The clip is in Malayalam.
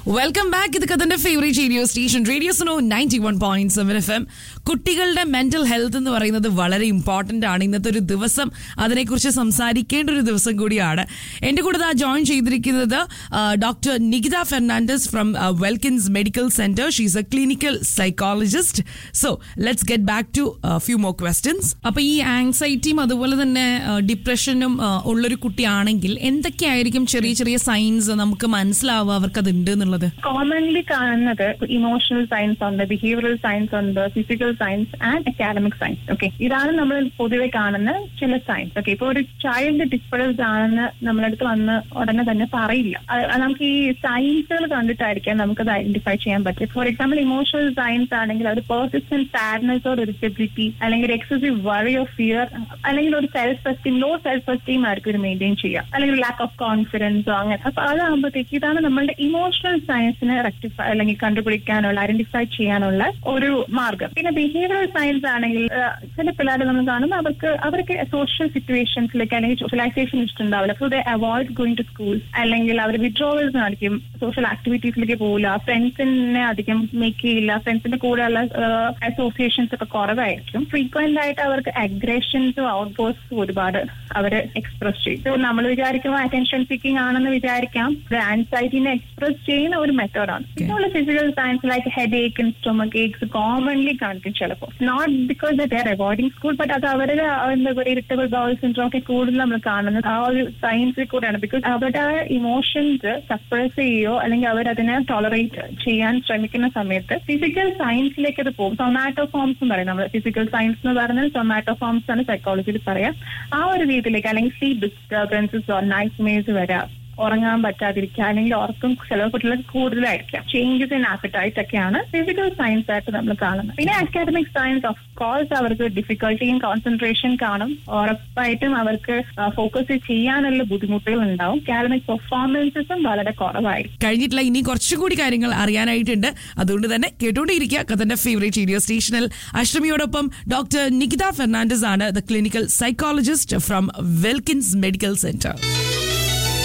വെൽക്കം ബാക്ക് ഇത് കഥന്റെ favourite radio station radio Suno ninety one point seven F M കുട്ടികളുടെ മെന്റൽ ഹെൽത്ത് എന്ന് പറയുന്നത് വളരെ ഇമ്പോർട്ടന്റ് ആണ് ഇന്നത്തെ ഒരു ദിവസം അതിനെക്കുറിച്ച് സംസാരിക്കേണ്ട ഒരു ദിവസം കൂടിയാണ് എന്റെ കൂടെ ദാ ജോയിൻ ചെയ്തിരിക്കുന്നത് doctor Nikita Fernandes from Welkins medical centre she's a clinical psychologist so let's get back to few more questions അപ്പൊ ഈ ആങ്സൈറ്റിയും അതുപോലെ തന്നെ ഡിപ്രഷനും ഉള്ളൊരു കുട്ടിയാണെങ്കിൽ എന്തൊക്കെയായിരിക്കും ചെറിയ ചെറിയ സൈൻസ് നമുക്ക് മനസ്സിലാവുക അവർക്ക് അത് ഉണ്ട് എന്നുള്ളത് കോമൺലി കാണുന്നത് ഇമോഷണൽ സയൻസ് ഉണ്ട് ബിഹേവിയറൽ സയൻസ് ഉണ്ട് physical signs and academic signs okay ഇതാണ് നമ്മൾ പൊതുവെ കാണുന്ന ചില സയൻസ് ഓക്കെ ഇപ്പൊ ഒരു ചൈൽഡ് ഡിസ്പേഴ്സ്ഡ് ആണെന്ന് നമ്മളടുത്ത് വന്ന് ഉടനെ തന്നെ പറയില്ല അത് നമുക്ക് ഈ സയൻസുകൾ കണ്ടിട്ടായിരിക്കാം നമുക്കത് ഐഡന്റിഫൈ ചെയ്യാൻ പറ്റും ഫോർ എക്സാമ്പിൾ ഇമോഷണൽ സയൻസ് ആണെങ്കിൽ ഒരു പേഴ്സിസ്റ്റന്റ് സാഡ്നെസ് ഓർ ഇറിറ്റബിലിറ്റി അല്ലെങ്കിൽ എക്സസീവ് വറി ഓഫ് ഫിയർ അല്ലെങ്കിൽ ഒരു self esteem low self esteem ആയിരിക്കും ഒരു മെയിൻറ്റെയിൻ ചെയ്യുക അല്ലെങ്കിൽ ലാക്ക് ഓഫ് കോൺഫിഡൻസോ അങ്ങനെ അപ്പൊ അതാകുമ്പോഴത്തേക്ക് ഇതാണ് നമ്മളുടെ ഇമോഷണൽ സയൻസിനെ റെക്ടിഫൈ അല്ലെങ്കിൽ കണ്ടുപിടിക്കാനുള്ള ഐഡന്റിഫൈ ചെയ്യാനുള്ള ഒരു മാർഗം പിന്നെ ബിഹേവിയറൽ സയൻസ് ആണെങ്കിൽ ആ, ചില പിള്ളേരെ നമ്മൾ കാണുമ്പോൾ അവർക്ക് അവർക്ക് സോഷ്യൽ സിറ്റുവേഷൻസിലേക്ക് അല്ലെങ്കിൽ സോഷ്യലൈസേഷൻ ഇഷ്ടമുണ്ടാവില്ല so they avoid going to school അല്ലെങ്കിൽ അവർ വിഡ്രോവൽസ് കാണിക്കും സോഷ്യൽ ആക്ടിവിറ്റീസിലേക്ക് പോകില്ല ഫ്രണ്ട്സിനെ അധികം മേക്ക് ചെയ്യില്ല ഫ്രണ്ട്സിന്റെ കൂടെയുള്ള അസോസിയേഷൻസ് ഒക്കെ കുറവായിരിക്കും ഫ്രീക്വന്റ് ആയിട്ട് അവർക്ക് അഗ്രഷൻസും ഔട്ട് ബോസ്റ്റും ഒരുപാട് അവര് എക്സ്പ്രസ് ചെയ്യും So, നമ്മൾ വിചാരിക്കുമ്പോൾ അറ്റൻഷൻ സീക്കിംഗ് ആണെന്ന് വിചാരിക്കാം ആൻസൈറ്റിനെ എക്സ്പ്രസ് ചെയ്യുന്ന ഒരു മെത്തേഡാണ് പിന്നെയുള്ള physical signs like headache stomach aches commonly കാണിക്കും ചിലപ്പോൾ not because they are avoiding school but അത് അവരുടെ എന്താ പറയുക ഇറിറ്റബിൾ ബൗൾ സിൻഡ്രോം ഒക്കെ കൂടുതൽ നമ്മൾ കാണുന്നത് ആ ഒരു സയൻസിൽ കൂടെയാണ് ബിക്കോസ് അവരുടെ ഇമോഷൻസ് സപ്രസ് ചെയ്യുകയോ അല്ലെങ്കിൽ അവരതിനെ ടോളറേറ്റ് ചെയ്യാൻ ശ്രമിക്കുന്ന സമയത്ത് ഫിസിക്കൽ സയൻസിലേക്ക് അത് പോകും സൊമാറ്റോ ഫോംസ് എന്ന് പറയും നമ്മൾ ഫിസിക്കൽ സയൻസ് എന്ന് പറഞ്ഞാൽ സൊമാറ്റോ ഫോംസ് ആണ് സൈക്കോളജിയിൽ പറയാം ആ ഒരു രീതിയിലേക്ക് അല്ലെങ്കിൽ സ്ലീപ് ഡിസ്റ്റർബൻസസ് നൈറ്റ് മേസ് വരാം ഉറങ്ങാൻ പറ്റാതിരിക്കുക അല്ലെങ്കിൽ ഉറക്കം ചില കുട്ടികൾക്ക് കൂടുതലായിരിക്കാം ചേഞ്ചസ് ഇൻ ആപ്പറ്റൈറ്റ് ഒക്കെയാണ് ഫിസിക്കൽ സയൻസ് ആയിട്ട് നമ്മൾ കാണുന്നത് പിന്നെ അക്കാഡമിക് സയൻസ് ഓഫ് കോഴ്സ് അവർക്ക് ഡിഫിക്കൽട്ടിയും കോൺസെൻട്രേഷൻ കാണും ഉറപ്പായിട്ടും അവർക്ക് ഫോക്കസ് ചെയ്യാനുള്ള ബുദ്ധിമുട്ടുകൾ ഉണ്ടാവും അക്കാഡമിക് പെർഫോമൻസസും വളരെ കുറവായിരിക്കും കഴിഞ്ഞിട്ടില്ല ഇനി കുറച്ചുകൂടി കാര്യങ്ങൾ അറിയാനായിട്ടുണ്ട് അതുകൊണ്ട് തന്നെ കേട്ടുകൊണ്ടിരിക്കുക കഥന്റെ ഫേവറേറ്റ് റേഡിയോ സ്റ്റേഷനിൽ അഷ്ടമിയോടൊപ്പം ഡോക്ടർ നികിത ഫെർണാണ്ടസ് ആണ് the clinical psychologist from Welkins medical centre